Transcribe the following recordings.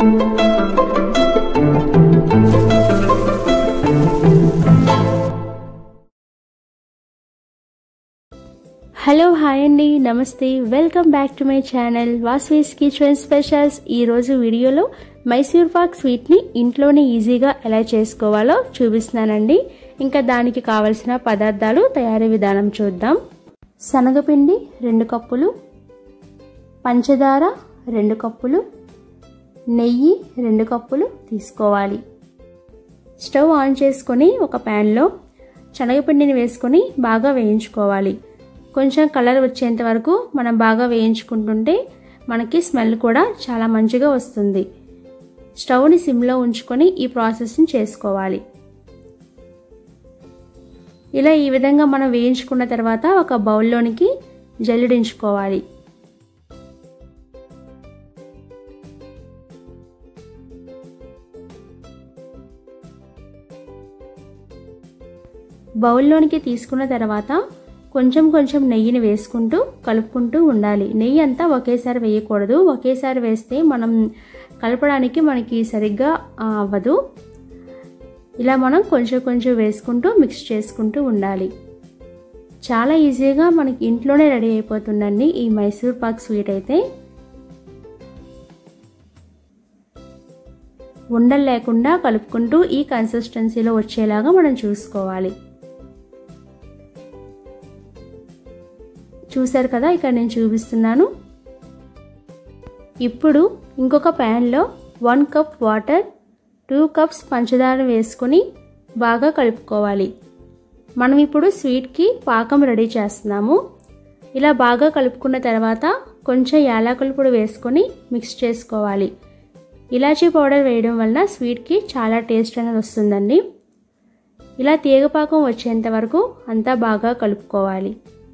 hello hi అండి నమస్తే welcome back to my channel Vasvi's kitchen specials ఈరోజు వీడియోలో మైసూర్ పాక్ స్వీట్ని ఇంట్లోనే ఈజీగా ఎలా చేసుకోవాలో చూపిస్తున్నానండి ఇంకా దానికి కావలసిన పదార్థాలు తయారీ విధానం చూద్దాం శనగపిండి రెండు కప్పులు పంచదార రెండు కప్పులు నెయ్యి రెండు కప్పులు తీసుకోవాలి స్టవ్ ఆన్ చేసుకొని ఒక ప్యాన్లో శనగపిండిని వేసుకొని బాగా వేయించుకోవాలి కొంచెం కలర్ వచ్చేంత వరకు మనం బాగా వేయించుకుంటుంటే మనకి స్మెల్ కూడా చాలా మంచిగా వస్తుంది స్టవ్ని సిమ్లో ఉంచుకొని ఈ ప్రాసెస్ని చేసుకోవాలి ఇలా ఈ విధంగా మనం వేయించుకున్న తర్వాత ఒక బౌల్లోనికి జల్లిడించుకోవాలి బౌల్లోనికి తీసుకున్న తర్వాత కొంచెం కొంచెం నెయ్యిని వేసుకుంటూ కలుపుకుంటూ ఉండాలి నెయ్యి అంతా ఒకేసారి వేయకూడదు ఒకేసారి వేస్తే మనం కలపడానికి మనకి సరిగ్గా అవ్వదు ఇలా మనం కొంచెం కొంచెం వేసుకుంటూ మిక్స్ చేసుకుంటూ ఉండాలి చాలా ఈజీగా మనకి ఇంట్లోనే రెడీ అయిపోతుందండి ఈ మైసూర్ పాక్ స్వీట్ అయితే ఉండలు లేకుండా కలుపుకుంటూ ఈ కన్సిస్టెన్సీలో వచ్చేలాగా మనం చూసుకోవాలి చూసారు కదా ఇక్కడ నేను చూపిస్తున్నాను ఇప్పుడు ఇంకొక ప్యాన్లో one cup water two cups పంచదార వేసుకొని బాగా కలుపుకోవాలి మనం ఇప్పుడు స్వీట్కి పాకం రెడీ చేస్తున్నాము ఇలా బాగా కలుపుకున్న తర్వాత కొంచెం యాలకుల పొడి వేసుకొని మిక్స్ చేసుకోవాలి ఇలాచీ పౌడర్ వేయడం వలన స్వీట్కి చాలా టేస్ట్ అనేది వస్తుందండి ఇలా తీగపాకం వచ్చేంత వరకు అంతా బాగా కలుపుకోవాలి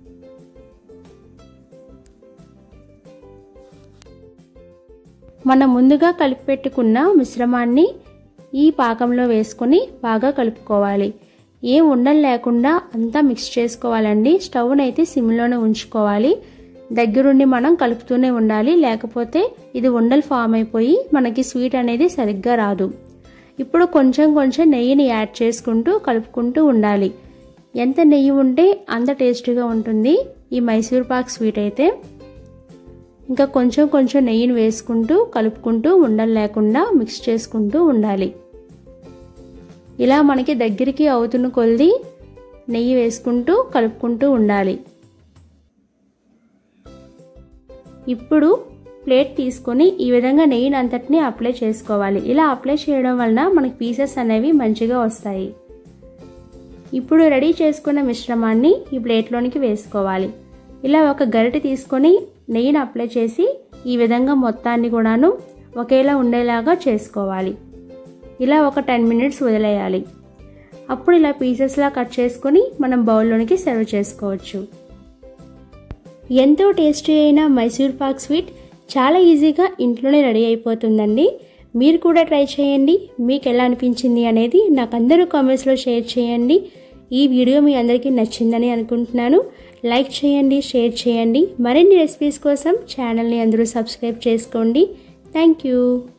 మనం ముందుగా కలిపి పెట్టుకున్న మిశ్రమాన్ని ఈ పాకంలో వేసుకొని బాగా కలుపుకోవాలి ఏం ఉండలు లేకుండా అంతా మిక్స్ చేసుకోవాలండి స్టవ్ని అయితే సిమ్లోనే ఉంచుకోవాలి దగ్గరుండి మనం కలుపుతూనే ఉండాలి లేకపోతే ఇది ఉండలు ఫామ్ అయిపోయి మనకి స్వీట్ అనేది సరిగ్గా రాదు ఇప్పుడు కొంచెం కొంచెం నెయ్యిని యాడ్ చేసుకుంటూ కలుపుకుంటూ ఉండాలి ఎంత నెయ్యి ఉంటే అంత టేస్టీగా ఉంటుంది ఈ మైసూర్ పాక్ స్వీట్ అయితే ఇంకా కొంచెం కొంచెం నెయ్యిని వేసుకుంటూ కలుపుకుంటూ ఉండలు లేకుండా మిక్స్ చేసుకుంటూ ఉండాలి ఇలా మనకి దగ్గరికి అవుతున్న కొలిది నెయ్యి వేసుకుంటూ కలుపుకుంటూ ఉండాలి ఇప్పుడు ప్లేట్ తీసుకొని ఈ విధంగా నెయ్యిని అంతటిని అప్లై చేసుకోవాలి ఇలా అప్లై చేయడం వలన మనకి పీసెస్ అనేవి మంచిగా వస్తాయి ఇప్పుడు రెడీ చేసుకున్న మిశ్రమాన్ని ఈ ప్లేట్లోనికి వేసుకోవాలి ఇలా ఒక గరిటె తీసుకొని నెయ్యిని అప్లై చేసి ఈ విధంగా మొత్తాన్ని కూడాను ఒకేలా ఉండేలాగా చేసుకోవాలి ఇలా ఒక టెన్ మినిట్స్ వదిలేయాలి అప్పుడు ఇలా పీసెస్లా కట్ చేసుకొని మనం బౌల్లోనికి సర్వ్ చేసుకోవచ్చు ఎంతో టేస్టీ అయిన మైసూర్ పాక్ స్వీట్ చాలా ఈజీగా ఇంట్లోనే రెడీ అయిపోతుందండి మీరు కూడా ట్రై చేయండి మీకు ఎలా అనిపించింది అనేది నాకు అందరూ కామెంట్స్లో షేర్ చేయండి ఈ వీడియో మీ అందరికీ నచ్చిందని అనుకుంటున్నాను లైక్ చేయండి షేర్ చేయండి మరిన్ని రెసిపీస్ కోసం ఛానల్ని అందరూ సబ్స్క్రైబ్ చేసుకోండి థ్యాంక్ యూ